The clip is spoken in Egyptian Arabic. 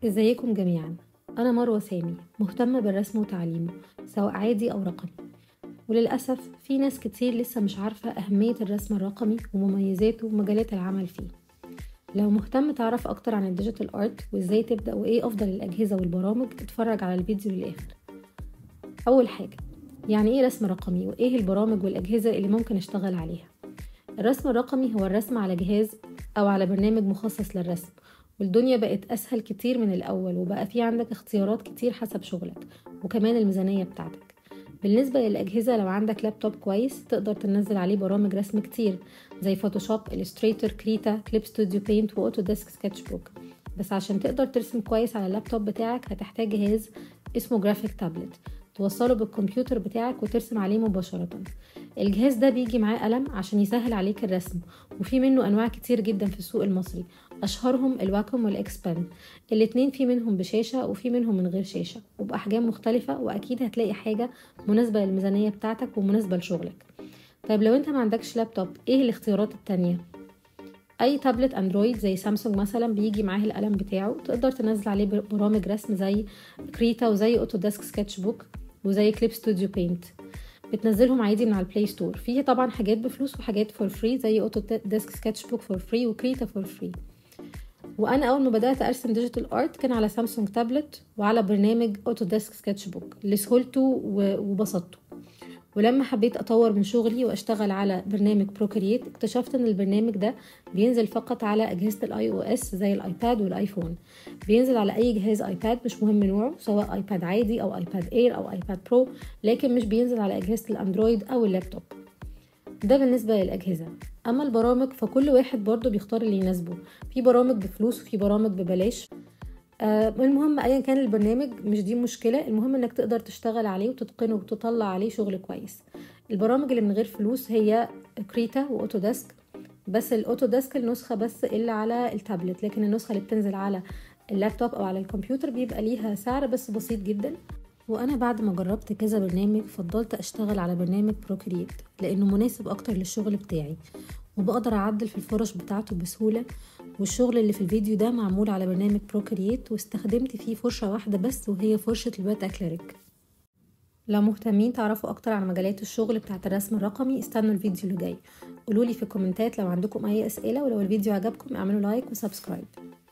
ازيكم جميعا انا مروه سامي مهتمه بالرسم وتعليمه سواء عادي او رقمي وللاسف في ناس كتير لسه مش عارفه اهميه الرسم الرقمي ومميزاته ومجالات العمل فيه لو مهتم تعرف اكتر عن الديجيتال ارت وازاي تبدا وايه افضل الاجهزه والبرامج اتفرج على الفيديو للاخر اول حاجه يعني ايه رسم رقمي وايه البرامج والاجهزه اللي ممكن اشتغل عليها الرسم الرقمي هو الرسم على جهاز او على برنامج مخصص للرسم والدنيا بقت أسهل كتير من الأول وبقى في عندك اختيارات كتير حسب شغلك وكمان الميزانية بتاعتك بالنسبة للأجهزة لو عندك لابتوب كويس تقدر تنزل عليه برامج رسم كتير زي فوتوشوب إليستريتور كريتا كليب ستوديو بينت وأوتو ديسك سكتش بوك بس عشان تقدر ترسم كويس على اللابتوب بتاعك هتحتاج جهاز اسمه جرافيك تابلت توصله بالكمبيوتر بتاعك وترسم عليه مباشرة الجهاز ده بيجي معاه قلم عشان يسهل عليك الرسم وفي منه انواع كتير جدا في السوق المصري اشهرهم الواكوم والاكسبان الاتنين في منهم بشاشة وفي منهم من غير شاشة وبأحجام مختلفة واكيد هتلاقي حاجة مناسبة للميزانية بتاعتك ومناسبة لشغلك طيب لو انت ما عندكش لابتوب ايه الاختيارات التانية اي تابلت اندرويد زي سامسونج مثلا بيجي معاه القلم بتاعه تقدر تنزل عليه برامج رسم زي كريتا وزي اوتوديسك سكتش بوك وزي كليب ستوديو بينت بتنزلهم عادي من على البلاي ستور فيه طبعا حاجات بفلوس وحاجات فور فري زي اوتو ديسك سكتش بوك فور فري وكريتا فور فري وانا اول ما بدات ارسم ديجيتال ارت كان على سامسونج تابلت وعلى برنامج اوتو ديسك سكتش بوك لسهولته وبساطته ولما حبيت اطور من شغلي واشتغل على برنامج بروكرييت اكتشفت ان البرنامج ده بينزل فقط على اجهزه الاي او اس زي الايباد والايفون بينزل على اي جهاز ايباد مش مهم نوعه سواء ايباد عادي او ايباد اير او ايباد برو لكن مش بينزل على اجهزه الاندرويد او اللابتوب ده بالنسبة للأجهزة أما البرامج فكل واحد برضو بيختار اللي يناسبه في برامج بفلوس وفي برامج ببلاش آه المهم ايا كان البرنامج مش دي مشكله المهم انك تقدر تشتغل عليه وتتقنه وتطلع عليه شغل كويس البرامج اللي من غير فلوس هي كريتا واوتوديسك بس الاوتوديسك النسخه بس اللي على التابلت لكن النسخه اللي بتنزل على اللابتوب او على الكمبيوتر بيبقى ليها سعر بس بسيط جدا وانا بعد ما جربت كذا برنامج فضلت اشتغل على برنامج بروكريت لانه مناسب اكتر للشغل بتاعي وبقدر اعدل في الفرش بتاعته بسهوله والشغل اللي في الفيديو ده معمول على برنامج بروكرييت واستخدمت فيه فرشة واحدة بس وهي فرشة الوات أكليريك لو مهتمين تعرفوا أكتر عن مجالات الشغل بتاعة الرسم الرقمي استنوا الفيديو اللي جاي قولولي في الكومنتات لو عندكم أي أسئلة ولو الفيديو عجبكم اعملوا لايك وسبسكرايب